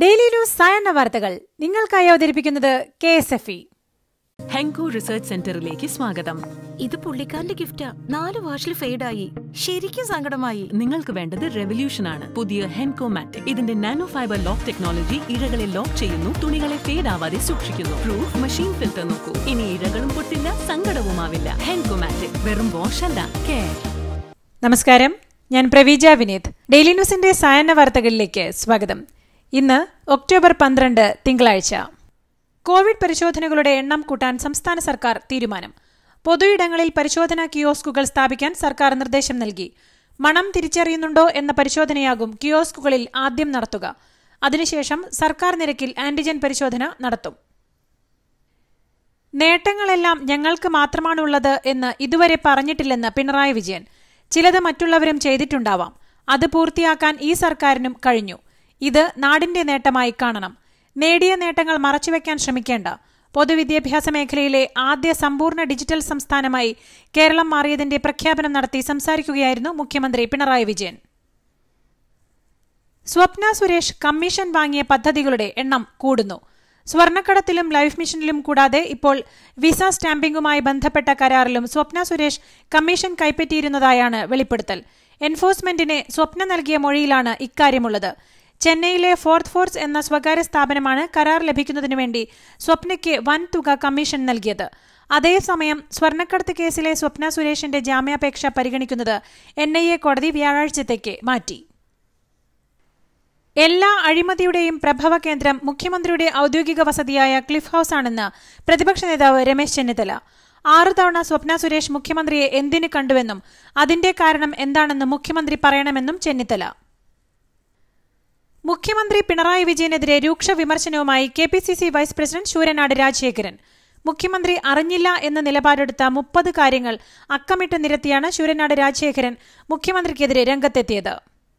daily news സായന്ന വാർത്തകൾ നിങ്ങൾക്കായി അവതരിപ്പിക്കുന്നത് K S F E Henko research സെന്ററിലേക്ക് സ്വാഗതം ഇത് പുള്ളിക്കാരന്റെ ഗിഫ്റ്റാ നാല് വാഷിൽ ഫെയ്ഡായി ശരിക്കും സങ്കടമായി നിങ്ങൾക്ക് വേണ്ടത് റെവല്യൂഷൻ ആണ് പുതിയ ഹെൻകോ മാറ്റിക് ഇതിന്റെ നാനോ ഫൈബർ ലോക്ക് ടെക്നോളജി ഇഴകളെ ലോക്ക് ചെയ്യുന്നു തുണികളെ ഫേഡ് ആവാതെ സൂക്ഷിക്കുന്നു പ്രൂഫ് മെഷീൻ ഫിൽറ്റർ നോക്കൂ ഇനി ഇഴകളും പൊട്ടില്ല സങ്കടവുമാവില്ല ഹെൻകോ മാറ്റിക് വെറും വാഷ് അല്ല കെയർ നമസ്കാരം ഞാൻ പ്രവീജ വിനീത് ഡെയിലി ന്യൂസിന്റെ സായന്ന വാർത്തകളിലേക്ക് സ്വാഗതം ഇന്ന് ഒക്ടോബർ പന്ത്രണ്ട് തിങ്കളാഴ്ച കോവിഡ് പരിശോധനകളുടെ എണ്ണം കൂട്ടാൻ സംസ്ഥാന സർക്കാർ തീരുമാനം പൊതുയിടങ്ങളിൽ പരിശോധനാ കിയോസ്കുകൾ സ്ഥാപിക്കാൻ സർക്കാർ നിർദ്ദേശം നൽകി മണം തിരിച്ചറിയുന്നുണ്ടോ എന്ന പരിശോധനയാകും കിയോസ്കുകളിൽ ആദ്യം നടത്തുക അതിനുശേഷം സർക്കാർ നിരക്കിൽ ആന്റിജൻ പരിശോധന നടത്തും നേട്ടങ്ങളെല്ലാം ഞങ്ങൾക്ക് മാത്രമാണുള്ളത് എന്ന് ഇതുവരെ പറഞ്ഞിട്ടില്ലെന്ന് പിണറായി വിജയൻ ചിലത് മറ്റുള്ളവരും ചെയ്തിട്ടുണ്ടാവാം അത് പൂർത്തിയാക്കാൻ ഈ സർക്കാരിനും കഴിഞ്ഞു ഇത് നാടിന്റെ നേട്ടമായി കാണണം നേടിയ നേട്ടങ്ങൾ മറച്ചുവെക്കാൻ ശ്രമിക്കേണ്ട പൊതുവിദ്യാഭ്യാസ മേഖലയിലെ ആദ്യ സമ്പൂർണ്ണ ഡിജിറ്റൽ സംസ്ഥാനമായി കേരളം മാറിയതിന്റെ പ്രഖ്യാപനം നടത്തി സംസാരിക്കുകയായിരുന്നു മുഖ്യമന്ത്രി പിണറായി വിജയൻ സ്വപ്ന സുരേഷ് കമ്മീഷൻ വാങ്ങിയ പദ്ധതികളുടെ എണ്ണം കൂടുന്നു സ്വർണ്ണക്കടത്തിലും ലൈഫ് മിഷനിലും കൂടാതെ ഇപ്പോൾ വിസ സ്റ്റാമ്പിംഗുമായി ബന്ധപ്പെട്ട കരാറിലും സ്വപ്ന സുരേഷ് കമ്മീഷൻ കൈപ്പറ്റിയിരുന്നതായാണ് വെളിപ്പെടുത്തൽ എൻഫോഴ്സ്മെന്റിന് സ്വപ്ന നൽകിയ മൊഴിയിലാണ് ഇക്കാര്യമുള്ളത് ചെന്നൈയിലെ ഫോർത്ത് ഫോഴ്സ് എന്ന സ്വകാര്യ സ്ഥാപനമാണ് കരാർ ലഭിക്കുന്നതിനു വേണ്ടി സ്വപ്നയ്ക്ക് വൻ തുക കമ്മീഷൻ നൽകിയത് അതേസമയം സ്വർണ്ണക്കടത്ത് കേസിലെ സ്വപ്ന സുരേഷിന്റെ ജാമ്യാപേക്ഷ പരിഗണിക്കുന്നത് എൻ ഐ എ കോടതി വ്യാഴാഴ്ചത്തേക്ക് മാറ്റി എല്ലാ അഴിമതിയുടെയും പ്രഭവ കേന്ദ്രം മുഖ്യമന്ത്രിയുടെ ഔദ്യോഗിക വസതിയായ ക്ലിഫ് ഹൌസ് ആണെന്ന് പ്രതിപക്ഷ നേതാവ് രമേശ് ചെന്നിത്തല ആറു തവണ സ്വപ്ന സുരേഷ് മുഖ്യമന്ത്രിയെ എന്തിനു കണ്ടുവെന്നും അതിന്റെ കാരണം എന്താണെന്ന് മുഖ്യമന്ത്രി പറയണമെന്നും ചെന്നിത്തല മുഖ്യമന്ത്രി പിണറായി വിജയനെതിരെ രൂക്ഷ വിമർശനവുമായി K P C C vice president Sooranad Rajasekharan മുഖ്യമന്ത്രി അറിഞ്ഞില്ല എന്ന നിലപാടെടുത്ത മുപ്പത് കാര്യങ്ങൾ അക്കമിട്ട് നിരത്തിയാണ് ശൂരനാട് രാജശേഖരൻ മുഖ്യമന്ത്രിക്കെതിരെ രംഗത്തെത്തിയത്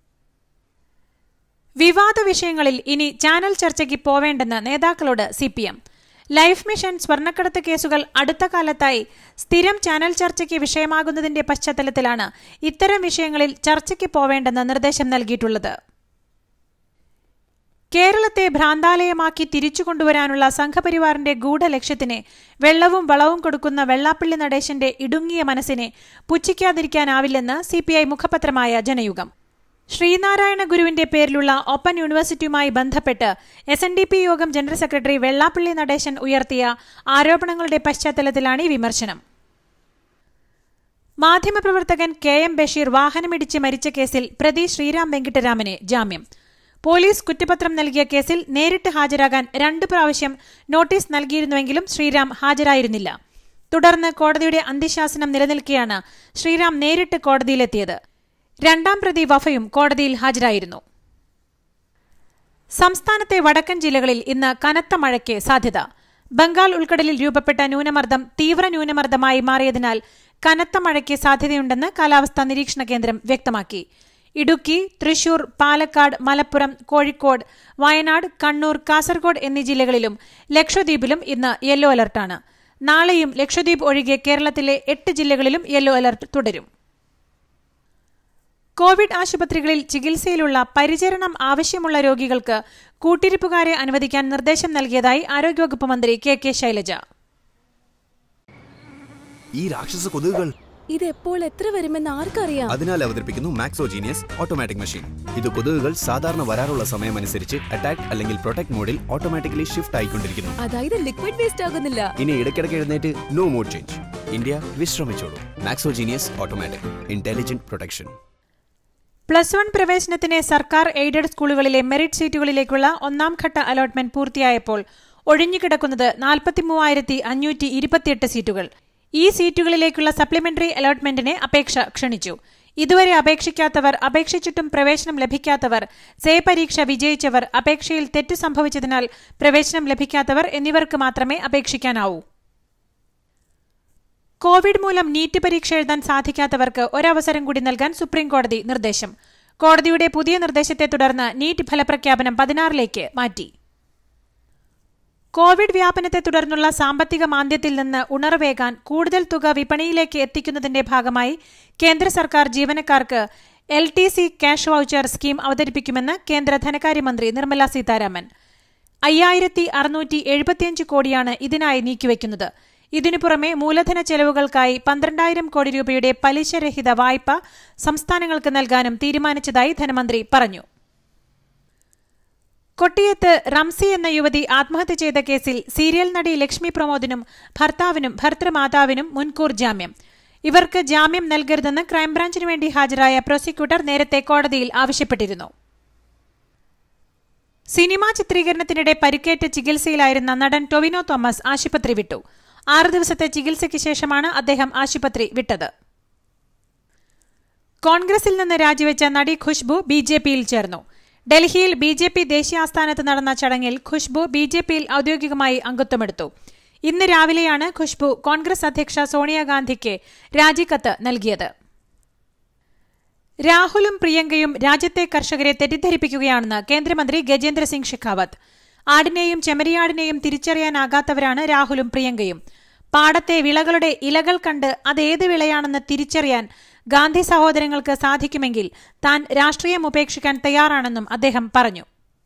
വിവാദ വിഷയങ്ങളിൽ ഇനി ചാനൽ ചർച്ചയ്ക്ക് പോവേണ്ടെന്ന് നേതാക്കളോട് സിപിഎം ലൈഫ് മിഷൻ സ്വർണ്ണക്കടത്ത് കേസുകൾ അടുത്ത കാലത്തായി സ്ഥിരം ചാനൽ ചർച്ചയ്ക്ക് വിഷയമാകുന്നതിന്റെ പശ്ചാത്തലത്തിലാണ് ഇത്തരം വിഷയങ്ങളിൽ ചർച്ചയ്ക്ക് പോവേണ്ടെന്ന് നിർദ്ദേശം നൽകിയിട്ടുള്ളത് കേരളത്തെ ഭ്രാന്താലയമാക്കി തിരിച്ചുകൊണ്ടുവരാനുള്ള സംഘപരിവാറിന്റെ ഗൂഢലക്ഷ്യത്തിന് വെള്ളവും വളവും കൊടുക്കുന്ന വെള്ളാപ്പള്ളി നടേശന്റെ ഇടുങ്ങിയ മനസ്സിനെ പുച്ഛിക്കാതിരിക്കാനാവില്ലെന്ന് സിപിഐ മുഖപത്രമായ ജനയുഗം ശ്രീനാരായണ ഗുരുവിന്റെ പേരിലുള്ള ഓപ്പൺ യൂണിവേഴ്സിറ്റിയുമായി ബന്ധപ്പെട്ട് S N D P Yogam general secretary Vellappally Natesan ഉയർത്തിയ ആരോപണങ്ങളുടെ പശ്ചാത്തലത്തിലാണ് ഈ വിമർശനം മാധ്യമപ്രവർത്തകൻ കെ എം ബഷീർ വാഹനമിടിച്ച് മരിച്ച കേസിൽ പ്രതി ശ്രീരാം വെങ്കിട്ടരാമന് ജാമ്യം പോലീസ് കുറ്റപത്രം നൽകിയ കേസിൽ നേരിട്ട് ഹാജരാകാൻ രണ്ടു പ്രാവശ്യം നോട്ടീസ് നൽകിയിരുന്നുവെങ്കിലും ശ്രീരാം ഹാജരായിരുന്നില്ല തുടർന്ന് കോടതിയുടെ അന്ത്യശാസനം നിലനിൽക്കെയാണ് ശ്രീറാം നേരിട്ട് കോടതിയിലെത്തിയത് രണ്ടാം പ്രതി വഫയും കോടതിയിൽ ഹാജരായിരുന്നു സംസ്ഥാനത്തെ വടക്കൻ ജില്ലകളിൽ ഇന്ന് കനത്ത മഴയ്ക്ക് സാധ്യത ബംഗാൾ ഉൾക്കടലിൽ രൂപപ്പെട്ട ന്യൂനമർദ്ദം തീവ്ര ന്യൂനമർദ്ദമായി മാറിയതിനാൽ കനത്ത മഴയ്ക്ക് സാധ്യതയുണ്ടെന്ന് കാലാവസ്ഥാ നിരീക്ഷണ കേന്ദ്രം വ്യക്തമാക്കി ഇടുക്കി തൃശൂർ പാലക്കാട് മലപ്പുറം കോഴിക്കോട് വയനാട് കണ്ണൂർ കാസർഗോഡ് എന്നീ ജില്ലകളിലും ലക്ഷദ്വീപിലും ഇന്ന് യെല്ലോ അലർട്ടാണ് നാളെയും ലക്ഷദ്വീപ് ഒഴികെ കേരളത്തിലെ എട്ട് ജില്ലകളിലും യെല്ലോ അലർട്ട് തുടരും കോവിഡ് ആശുപത്രികളിൽ ചികിത്സയിലുള്ള പരിചരണം ആവശ്യമുള്ള രോഗികൾക്ക് കൂട്ടിരിപ്പുകാരെ അനുവദിക്കാൻ നിർദ്ദേശം നൽകിയതായി ആരോഗ്യവകുപ്പ് മന്ത്രി കെ കെ ശൈലജ ഈ രാക്ഷസ കൊതുകുകൾ ഇത് എപ്പോൾ എത്ര വരുമെന്ന് ആർക്കറിയാം അതിനാൽ അവതരിപ്പിക്കുന്നു മാക്സോജീനിയസ് ഓട്ടോമാറ്റിക് മെഷീൻ ഇത് കൊതുകുകൾ സാധാരണ വരാറുള്ള സമയമനുസരിച്ച് അറ്റാക്ക് അല്ലെങ്കിൽ പ്രൊട്ടക്ട് മോഡിൽ ഓട്ടോമാറ്റിക്കലി ഷിഫ്റ്റ് ആയിക്കൊണ്ടിരിക്കുന്നു അതായത് ലിക്വിഡ് വേസ്റ്റ് ആകുന്നില്ല ഇനി ഇടയ്ക്കിടയ്ക്ക് എഴുന്നേറ്റ് നോ മോഡ് ചേഞ്ച് ഇന്ത്യ വിശ്രമിച്ചോളൂ maxo genius automatic intelligent protection plus one പ്രവേശനത്തിന് സർക്കാർ എയ്ഡഡ് സ്കൂളുകളിലെ മെറിറ്റ് സീറ്റുകളിലേക്കുള്ള ഒന്നാം ഘട്ട അലോട്ട്മെന്റ് പൂർത്തിയായപ്പോൾ ഒഴിഞ്ഞുകിടക്കുന്നത് നാൽപ്പത്തിമൂവായിരത്തി അഞ്ഞൂറ്റി ഇരുപത്തിയെട്ട് സീറ്റുകൾ ഈ സീറ്റുകളിലേക്കുള്ള സപ്ലിമെന്ററി അലോട്ട്മെന്റിന് അപേക്ഷ ക്ഷണിച്ചു ഇതുവരെ അപേക്ഷിക്കാത്തവർ അപേക്ഷിച്ചിട്ടും പ്രവേശനം ലഭിക്കാത്തവർ സേ പരീക്ഷ വിജയിച്ചവർ അപേക്ഷയിൽ തെറ്റു സംഭവിച്ചതിനാൽ പ്രവേശനം ലഭിക്കാത്തവർ എന്നിവർക്ക് മാത്രമേ അപേക്ഷിക്കാനാവൂ കോവിഡ് മൂലം നീറ്റ് പരീക്ഷ എഴുതാൻ സാധിക്കാത്തവർക്ക് ഒരവസരം കൂടി നൽകാൻ സുപ്രീംകോടതി നിർദ്ദേശം കോടതിയുടെ പുതിയ നിർദ്ദേശത്തെ തുടർന്ന് നീറ്റ് ഫലപ്രഖ്യാപനം പതിനാറിലേക്ക് മാറ്റി കോവിഡ് വ്യാപനത്തെ തുടർന്നുള്ള സാമ്പത്തിക മാന്ദ്യത്തിൽ നിന്ന് ഉണർവേകാൻ കൂടുതൽ തുക വിപണിയിലേക്ക് എത്തിക്കുന്നതിന്റെ ഭാഗമായി കേന്ദ്ര സർക്കാർ ജീവനക്കാർക്ക് L T C cash voucher scheme അവതരിപ്പിക്കുമെന്ന് കേന്ദ്ര ധനകാര്യമന്ത്രി നിർമ്മല സീതാരാമൻ അയ്യായിരത്തി അറുന്നൂറ്റി എഴുപത്തിയഞ്ച് കോടിയാണ് ഇതിനായി നീക്കിവെക്കുന്നത് ഇതിനു പുറമെ മൂലധന ചെലവുകൾക്കായി പന്ത്രണ്ടായിരം കോടി രൂപയുടെ പലിശരഹിത വായ്പ സംസ്ഥാനങ്ങൾക്ക് നൽകാനും തീരുമാനിച്ചതായി ധനമന്ത്രി പറഞ്ഞു കൊട്ടിയത്ത് റംസി എന്ന യുവതി ആത്മഹത്യ ചെയ്ത കേസിൽ സീരിയൽ നടി ലക്ഷ്മി പ്രമോദിനും ഭർത്താവിനും ഭർത്തൃമാതാവിനും മുൻകൂർ ജാമ്യം ഇവർക്ക് ജാമ്യം നൽകരുതെന്ന് ക്രൈംബ്രാഞ്ചിനു വേണ്ടി ഹാജരായ പ്രോസിക്യൂട്ടർ നേരത്തെ കോടതിയിൽ ആവശ്യപ്പെട്ടിരുന്നു സിനിമാ ചിത്രീകരണത്തിനിടെ പരിക്കേറ്റ് ചികിത്സയിലായിരുന്ന നടൻ ടൊവിനോ തോമസ് ആശുപത്രി വിട്ടു ആറ് ദിവസത്തെ ചികിത്സയ്ക്ക് ശേഷമാണ് അദ്ദേഹം ആശുപത്രി വിട്ടത് കോൺഗ്രസിൽ നിന്ന് രാജിവെച്ച നടി ഖുഷ്ബു ബി ജെ പിയിൽ ചേർന്നു ഡൽഹിയിൽ ബി ജെ പി ദേശീയ ആസ്ഥാനത്ത് നടന്ന ചടങ്ങിൽ ഖുഷ്ബു ബി ജെ പിയിൽ ഔദ്യോഗികമായി അംഗത്വമെടുത്തു ഇന്ന് രാവിലെയാണ് ഖുഷ്ബു കോൺഗ്രസ് അധ്യക്ഷ സോണിയാഗാന്ധിക്ക് രാജിക്കത്ത് നൽകിയത് രാഹുലും പ്രിയങ്കയും രാജ്യത്തെ കർഷകരെ തെറ്റിദ്ധരിപ്പിക്കുകയാണെന്ന് കേന്ദ്രമന്ത്രി ഗജേന്ദ്ര സിംഗ് ഷെഖാവത്ത് ആടിനെയും ചെമ്മരിയാടിനെയും തിരിച്ചറിയാനാകാത്തവരാണ് രാഹുലും പ്രിയങ്കയും പാടത്തെ വിളകളുടെ ഇലകൾ കണ്ട് അതേത് വിളയാണെന്ന് തിരിച്ചറിയാൻ ഗാന്ധി സഹോദരങ്ങൾക്ക് സാധിക്കുമെങ്കിൽ താൻ രാഷ്ട്രീയം ഉപേക്ഷിക്കാൻ തയ്യാറാണെന്നും അദ്ദേഹം പറഞ്ഞു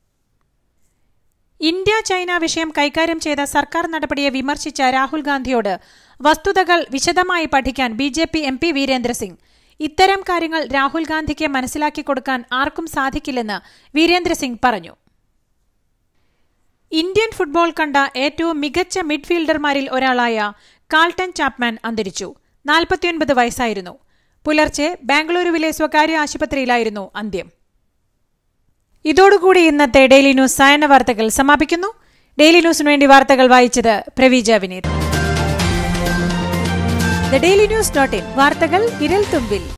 ഇന്ത്യ ചൈന വിഷയം കൈകാര്യം ചെയ്ത സർക്കാർ നടപടിയെ വിമർശിച്ച രാഹുൽ ഗാന്ധിയോട് വസ്തുതകൾ വിശദമായി പഠിക്കാൻ B J P M P വീരേന്ദ്രസിംഗ് ഇത്തരം കാര്യങ്ങൾ രാഹുൽ ഗാന്ധിക്ക് മനസ്സിലാക്കി കൊടുക്കാൻ ആർക്കും സാധിക്കില്ലെന്ന് വീരേന്ദ്രസിംഗ് പറഞ്ഞു ഇന്ത്യൻ ഫുട്ബോൾ കണ്ട ഏറ്റവും മികച്ച മിഡ്ഫീൽഡർമാരിൽ ഒരാളായ കാൾട്ടൺ ചാപ്മാൻ അന്തരിച്ചു നാൽപ്പത്തിയൊൻപത് വയസ്സായിരുന്നു പുലർച്ചെ ബാംഗ്ലൂരുവിലെ സ്വകാര്യ ആശുപത്രിയിലായിരുന്നു അന്ത്യം ഇതോടുകൂടി ഇന്നത്തെ ഡെയിലി ന്യൂസ് സായന വാർത്തകൾ സമാപിക്കുന്നു ഡെയിലി ന്യൂസിനു വേണ്ടി വാർത്തകൾ വായിച്ചത് Praveeja Vineeth the daily news dot in വാർത്തകൾ വിരൽ തുമ്പിൽ